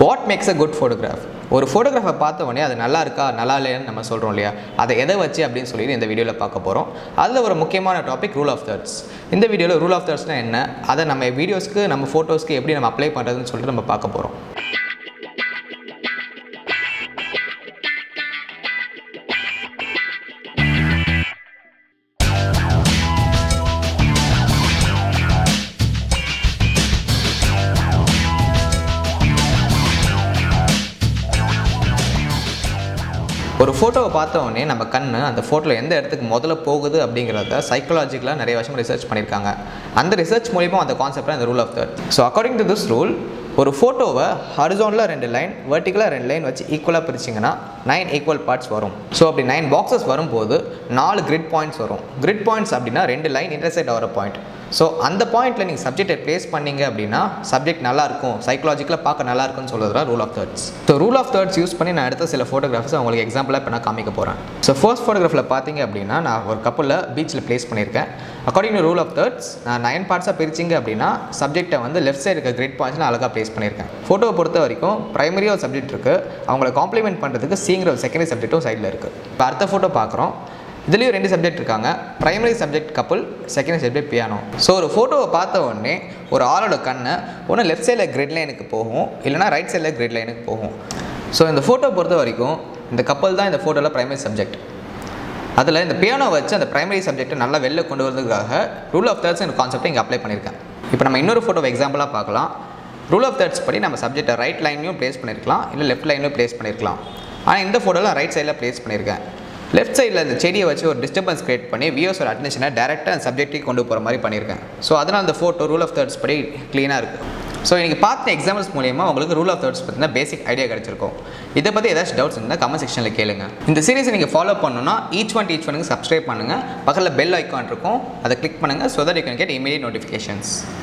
what makes a good photograph ஒரு ஃபோட்டோகிராஃபை பார்த்த உடனே அது நல்லா இருக்கா நல்லா இல்லையான்னு நம்ம சொல்கிறோம் இல்லையா அதை எதை வச்சு அப்படின்னு சொல்லி இந்த வீடியோவில் பார்க்க போகிறோம் அதில் ஒரு முக்கியமான டாபிக் ரூல் ஆஃப் தேர்ட்ஸ் இந்த வீடியோவில் ரூல் ஆஃப் தேர்ட்ஸ்னால் என்ன அதை நம்ம வீடியோஸ்க்கு நம்ம ஃபோட்டோஸ்க்கு எப்படி நம்ம அப்ளை பண்ணுறதுன்னு சொல்லிட்டு நம்ம பார்க்க போகிறோம் ஒரு ஃபோட்டோவை பார்த்த உடனே நம்ம கண் அந்த ஃபோட்டோவில் எந்த இடத்துக்கு முதல்ல போகுது அப்படிங்கிறத சைக்கலாஜிக்கலாக நிறைய வருஷம் ரிசர்ச் பண்ணியிருக்காங்க அந்த ரிசர்ச் மூலிமா அந்த கான்செப்ட் அந்த rule of third so according to this rule ஒரு ஃபோட்டோவை ஹரிசோனில் ரெண்டு லைன் வெர்டிக்கலாக ரெண்டு லைன் வச்சு ஈக்குவலாக பிரிச்சிங்கன்னா நைன் ஈக்குவல் பார்ட்ஸ் வரும் ஸோ அப்படி நைன் பாக்ஸஸ் வரும்போது நாலு கிரிட் பாயிண்ட்ஸ் வரும் கிரிட் பாயிண்ட்ஸ் அப்படின்னா ரெண்டு லைன் இன்டர்செக்ட் ஆகிற பாயிண்ட் ஸோ அந்த பாயிண்ட்டில் நீங்கள் சப்ஜெக்டை ப்ளேஸ் பண்ணீங்க அப்படின்னா சப்ஜெக்ட் நல்லா இருக்கும் சைக்கலாஜிக்கலாக பார்க்க நல்லா இருக்கும்னு சொல்கிறது தான் rule of thirds so rule of thirds use பண்ணி நான் எடுத்த சில ஃபோட்டோகிராஃப்ஸ் உங்களுக்கு எக்ஸாம்பிளாக இப்போ நான் காமிக்க போகிறேன் ஸோ ஃபர்ஸ்ட் ஃபோட்டோகிராஃபில் பார்த்தீங்க அப்படின்னா நான் ஒரு கப்பலில் பீச்சில் ப்ளேஸ் பண்ணியிருக்கேன் according to rule of thirds நான் நைன் பார்ட்ஸாக பிரிச்சிங்க அப்படின்னா சப்ஜெக்டை வந்து லெஃப்ட் சைடு இருக்க கிரேட் பாயிண்ட்ஸ் நான் அழகாக ப்ளேஸ் பண்ணியிருக்கேன் ஃபோட்டோவை பொறுத்த வரைக்கும் ப்ரைமரியாக ஒரு சப்ஜெக்ட் இருக்குது அவங்கள காம்ப்ளிமெண்ட் பண்ணுறதுக்கு சீங்கிற ஒரு செகண்டரி சப்ஜெக்ட்டும் சைடில் இருக்குது இப்போ அடுத்த ஃபோட்டோ பார்க்குறோம் இதுலேயும் ரெண்டு சப்ஜெக்ட் இருக்காங்க ப்ரைமரி சப்ஜெக்ட் கப்பல் செகண்ட் சப்ஜெக்ட் பியானோ ஸோ ஒரு ஃபோட்டோவை பார்த்த உடனே ஒரு ஆளோட கண்ணை ஒன்று லெஃப்ட் சைடில் கிரிட் லைனுக்கு போகும் இல்லைனா ரைட் சைடில் கிரிட் லைனுக்கு போகும் ஸோ இந்த ஃபோட்டோ பொறுத்த வரைக்கும் இந்த கப்பல் தான் இந்த ஃபோட்டோவில் ப்ரைமரி சப்ஜெக்ட் அதில் இந்த பியானோ வச்சு அந்த ப்ரைமரி சப்ஜெக்ட்டை நல்லா வெளில கொண்டு வரதுக்காக ரூல் ஆஃப் தேர்ட்ஸ் இந்த கான்செப்டை இங்கே அப்ளை பண்ணியிருக்கேன் இப்போ நம்ம இன்னொரு ஃபோட்டோ எக்ஸாம்பிளாக பார்க்கலாம் ரூல் ஆஃப் தேர்ட்ஸ் படி நம்ம சப்ஜெக்டை ரைட் லைன்லையும் ப்ளேஸ் பண்ணியிருக்கலாம் இல்லை லெஃப்ட் லைன்லையும் ப்ளேஸ் பண்ணியிருக்கலாம் ஆனால் இந்த ஃபோட்டோவில் ரைட் சைடில் ப்ளேஸ் பண்ணியிருக்கேன் லெஃப்ட் சைடில் இந்த செடியை வச்சு ஒரு டிஸ்டர்பன்ஸ் கிரியேட் பண்ணி வியூஸோட அட்டென்ஷனை டேரெக்டாக அந்த சப்ஜெக்ட்டுக்கு கொண்டு போகிற மாதிரி பண்ணியிருக்கேன் ஸோ அதனால் அந்த ஃபோட்டோ ரூல் ஆஃப் தேர்ட்ஸ் படி க்ளீனாக இருக்குது ஸோ இன்றைக்கி பார்த்த எக்ஸாம்பிள்ஸ் மூலியமாக உங்களுக்கு ரூல் ஆஃப் தேர்ட்ஸ் பற்றின பேசிக் ஐடியா கிடச்சிருக்கும் இதை பற்றி ஏதாச்சும் டவுட்ஸ் இருந்தால் கமெண்ட் செக்ஷனில் கேளுங்க இந்த சீரிஸை நீங்கள் ஃபாலோ பண்ணணும்னா ஈச் ஒன் ஈச் ஒனுக்கு சப்ஸ்கிரைப் பண்ணுங்கள் பக்கத்தில் பெல் ஐக்கான் இருக்கும் அதை கிளிக் பண்ணுங்கள் so that you can get immediate notifications